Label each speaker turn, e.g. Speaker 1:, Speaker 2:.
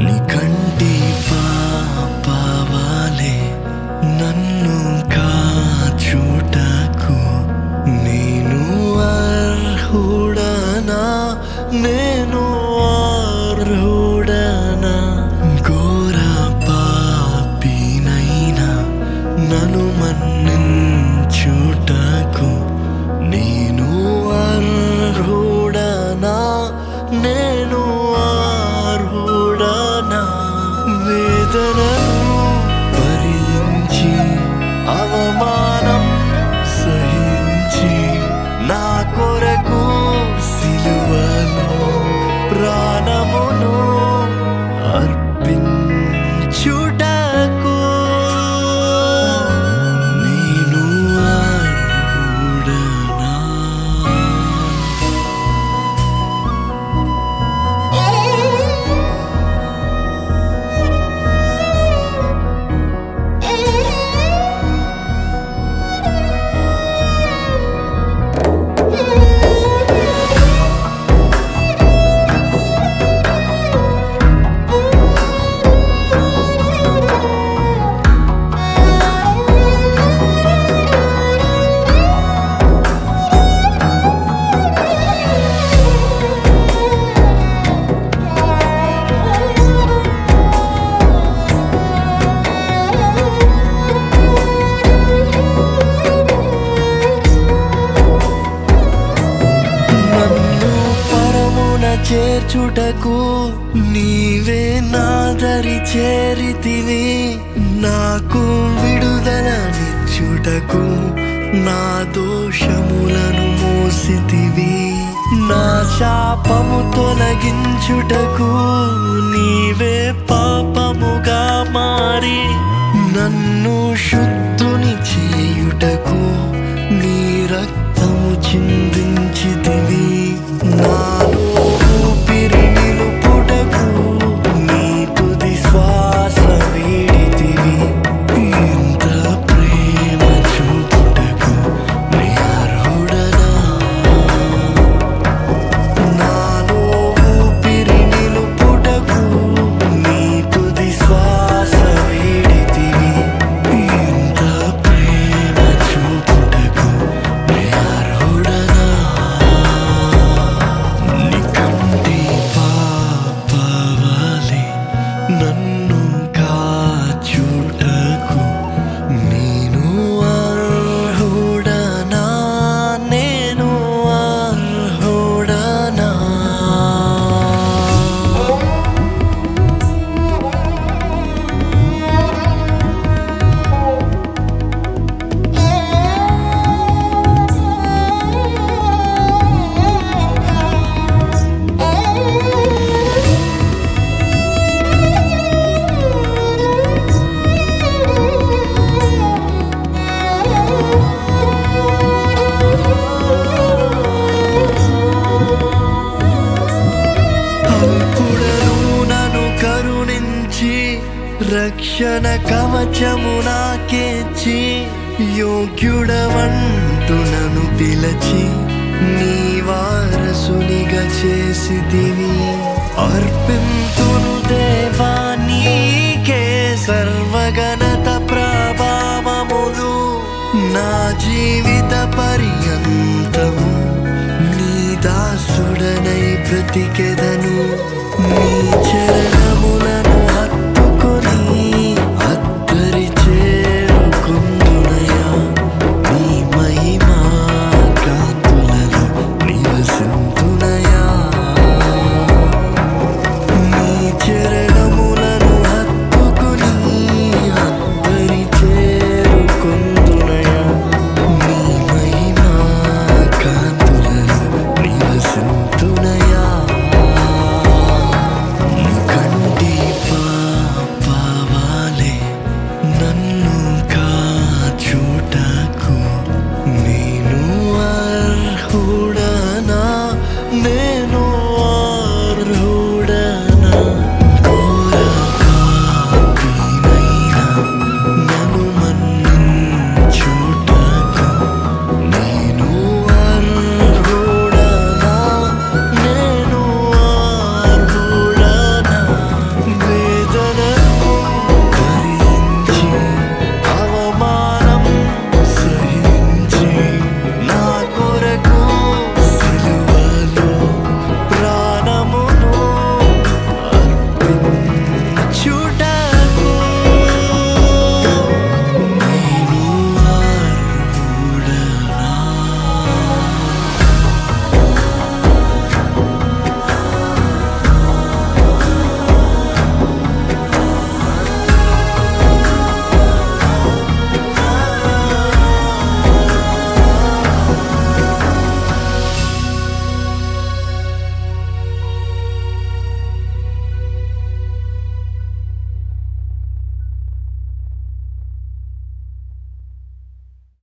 Speaker 1: నీ కంటి పాపవాలే నన్ను కాచుటకు నేను అర్హుడనా నేను అర్హుడనా ఘోర పాపినైనా నన్ను మన్నించుటకు నేను అర్హుడనా నేను అర్హుడనా వేదనను భరించి అవమానం సహించి నా కొరకు సిలువలో ప్రాణమును అర్పించుటకు నేను అర్హుడనా నన్ను పరమున చేర్చుటకు నీవే నాదరి చేరితివి నాకు విడుదలనిచ్చుటకు నా దోషములను మోసితివి నా శాపము తొలగించుటకు నీవే పాపముగా మారి నన్ను శుద్ధుని చేయుటకు నీ రక్తము చిందించితివి నాలో ఊపిరి నిలుపుటకు నీ తుది శ్వాస వీడితివి ఇంత ప్రేమ చూపుటకు నీ అర్హుడనా నాలో ఊపిరి నిలుపుటకు నీ తుది శ్వాస వీడితివి ఇంత ప్రేమ చూపుటకు నీ అర్హుడనా నీ కంటి పాపవాలే నన్ను కాచుటకు నేను అర్హుడనా నేను అర్హుడనా అల్పుడను నన్ను కరుణించి రక్షణ కవచము నాకేచి యోగ్యుడవంటు నన్ను పిలచి నీ వారసునిగా చేసిదివి అర్పింతును దేవా నీకే సర్వగణత ప్రభావములు నా జీవిత పర్యంతము నీ దాసుడనై బ్రతికెదను నీ చరణముల